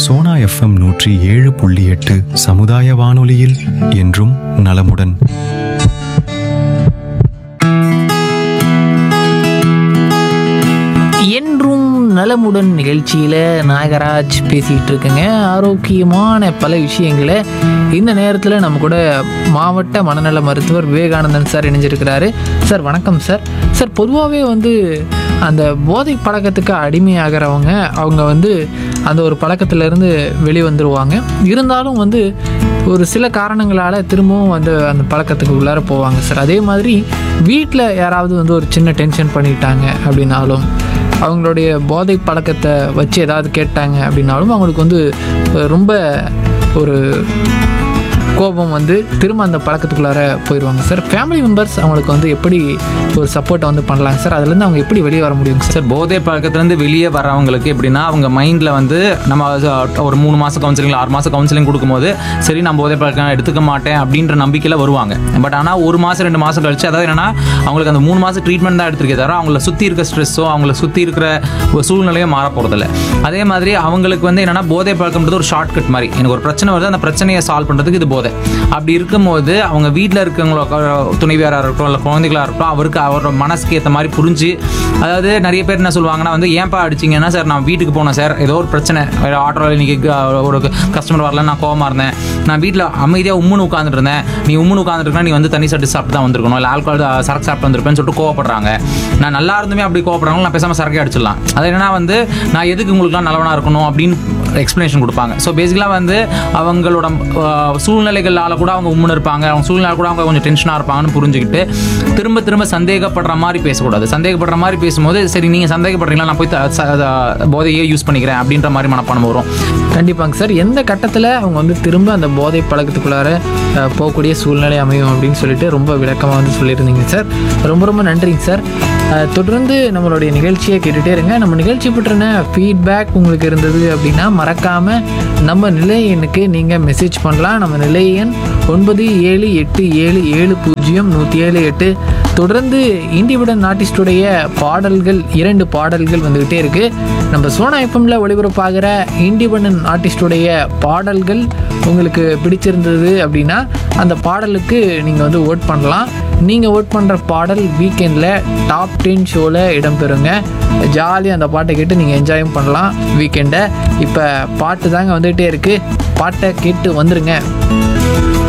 Sona FM நூற்றி ஏழு புள்ளி எட்டு சமுதாய வானொலியில் என்றும் நலமுடன் என்றும் நலமுடன் நிகழ்ச்சியில் நாகராஜ் பேசிகிட்டு இருக்கேங்க ஆரோக்கியமான பல விஷயங்களை இந்த நேரத்தில் நம்ம கூட மாவட்ட மனநல மருத்துவர் விவேகானந்தன் சார் இணைஞ்சிருக்கிறாரு சார் வணக்கம் சார் சார் பொதுவாகவே வந்து அந்த போதை பழக்கத்துக்கு அடிமையாகிறவங்க அவங்க வந்து அந்த ஒரு பழக்கத்திலேருந்து வெளிவந்துருவாங்க இருந்தாலும் வந்து ஒரு சில காரணங்களால் திரும்பவும் வந்து அந்த பழக்கத்துக்கு உள்ளார போவாங்க சார் அதே மாதிரி வீட்டில் யாராவது வந்து ஒரு சின்ன டென்ஷன் பண்ணிட்டாங்க அப்படின்னாலும் அவங்களுடைய போதை பழக்கத்தை வச்சு ஏதாவது கேட்டாங்க அப்படின்னாலும் அவங்களுக்கு வந்து அஹ், ரொம்ப ஒரு கோபம் வந்து திரும்ப அந்த பழக்கத்துக்குள்ளார போயிடுவாங்க சார் ஃபேமிலி மெம்பர்ஸ் அவங்களுக்கு வந்து எப்படி ஒரு சப்போர்ட்டை வந்து பண்ணலாங்க சார் அதுலேருந்து அவங்க எப்படி வெளியே வர முடியுங்க சார் சார் போதை பழக்கத்துலேருந்து வெளியே வரவங்களுக்கு எப்படின்னா அவங்க மைண்டில் வந்து நம்ம அது ஒரு மூணு மாதம் கவுன்சிலிங் ஆறு மாதம் கவுன்சிலிங் கொடுக்கும்போது சரி நான் போதை பழக்கம் எடுத்துக்க மாட்டேன் அப்படின்ற நம்பிக்கையில் வருவாங்க பட் ஆனால் ஒரு மாதம் ரெண்டு மாதம் கழிச்சு அதாவது என்னன்னா அவங்களுக்கு அந்த மூணு மாதம் ட்ரீட்மெண்ட் தான் எடுத்திருக்கே தவிர அவங்கள சுற்றி இருக்க ஸ்ட்ரெஸ்ஸோ அவங்கள சுற்றி இருக்கிற ஒரு சூழ்நிலையும் மாற போகிறதில்ல அதே மாதிரி அவங்களுக்கு வந்து என்னன்னா போதை பழக்கம்ன்றது ஒரு ஷார்ட் கட் மாதிரி எனக்கு ஒரு பிரச்சனை வருது அந்த பிரச்சனையை சால்வ் பண்ணுறதுக்கு இது போதை அப்படி இருக்கும்போது அவங்க வீட்டில் இருக்கவங்களோ துணைவியாராக இருக்கட்டும் இல்லை குழந்தைகளாக இருக்கட்டும் அவருக்கு அவரோட மனசுக்கு ஏற்ற மாதிரி புரிஞ்சு அதாவது நிறைய பேர் என்ன சொல்லுவாங்கன்னா வந்து ஏன்பா அடிச்சிங்கன்னா சார் நான் வீட்டுக்கு போனேன் சார் ஏதோ ஒரு பிரச்சனை ஆட்டோவில் இன்னைக்கு க- ஒரு கஸ்டமர் வரல நான் கோவமா இருந்தேன் நான் வீட்டில் அமைதியாக உம்முன்னு உட்காந்துட்டு இருந்தேன் நீ உம்முன்னு உட்காந்துருக்கா நீ வந்து தண்ணி சாப்பிட்டு சாப்பிட்டு தான் வந்திருக்கணும் இல்லை ஆல்கோல் சரக்கு சாப்பிட்டு வந்திருப்பேன்னு சொல்லிட்டு கோவப்படுறாங்க நான் நல்லா இருந்துமே அப்படி கோவப்படுறாங்க நான் பேசாமல் சரக்கே அடிச்சிடலாம் அது என்னன்னா வந்து நான் எதுக்கு உங்களுக்குலாம் நல்லவனா இருக்கணும் அப்படின்னு எக்ஸ்ப்ளனேஷன் கொடுப்பாங்க ஸோ பேசிக்கலாக வந்து அவங்களோட அஹ், சூழ்நிலைகளால் கூட அவங்க உம்முன்னு இருப்பாங்க அவங்க சூழ்நிலை கூட அவங்க கொஞ்சம் டென்ஷனாக இருப்பாங்கன்னு புரிஞ்சுக்கிட்டு திரும்ப திரும்ப சந்தேகப்படுற மாதிரி பேசக்கூடாது சந்தேகப்படுற மாதிரி பேசும்போது சரி நீங்கள் சந்தேகப்படுறீங்களா நான் போய் த- ச- அத- போதையே யூஸ் பண்ணிக்கிறேன் அப்படின்ற மாதிரி மனப்பானம் வரும் கண்டிப்பாங்க சார் எந்த கட்டத்தில் அவங்க வந்து திரும்ப அந்த போதை பழக்கத்துக்குள்ளார அஹ், போகக்கூடிய சூழ்நிலை அமையும் அப்படின்னு சொல்லிட்டு ரொம்ப விளக்கமாக வந்து சொல்லியிருந்தீங்க சார் ரொம்ப ரொம்ப நன்றிங்க சார் அஹ், தொடர்ந்து நம்மளுடைய நிகழ்ச்சியை கேட்டுகிட்டே இருங்க நம்ம நிகழ்ச்சி பற்றின ஃபீட்பேக் உங்களுக்கு இருந்தது அப்படின்னா மறக்காமல் நம்ம நிலை எண்ணுக்கு நீங்கள் மெசேஜ் பண்ணலாம் நம்ம நிலை எண் ஒன்பது ஏழு எட்டு ஏழு ஏழு பூஜ்ஜியம் நூற்றி ஏழு எட்டு தொடர்ந்து இண்டிபெண்டன்ட் ஆர்டிஸ்டுடைய பாடல்கள் இரண்டு பாடல்கள் வந்துக்கிட்டே இருக்குது நம்ம சோனா எஃப்எம்ல ஒளிபரப்பாகிற இண்டிபெண்டன்ட் ஆர்டிஸ்டுடைய பாடல்கள் உங்களுக்கு பிடிச்சிருந்தது அப்படின்னா அந்த பாடலுக்கு நீங்கள் வந்து ஓட் பண்ணலாம் நீங்கள் ஓட் பண்ணுற பாடல் வீக்கெண்டில் டாப் டென் ஷோவில் இடம்பெறுங்க ஜாலியாக அந்த பாட்டை கேட்டு நீங்கள் என்ஜாயும் பண்ணலாம் வீக்கெண்டை இப்போ பாட்டு தாங்க வந்துகிட்டே இருக்குது பாட்டை கேட்டு வந்துருங்க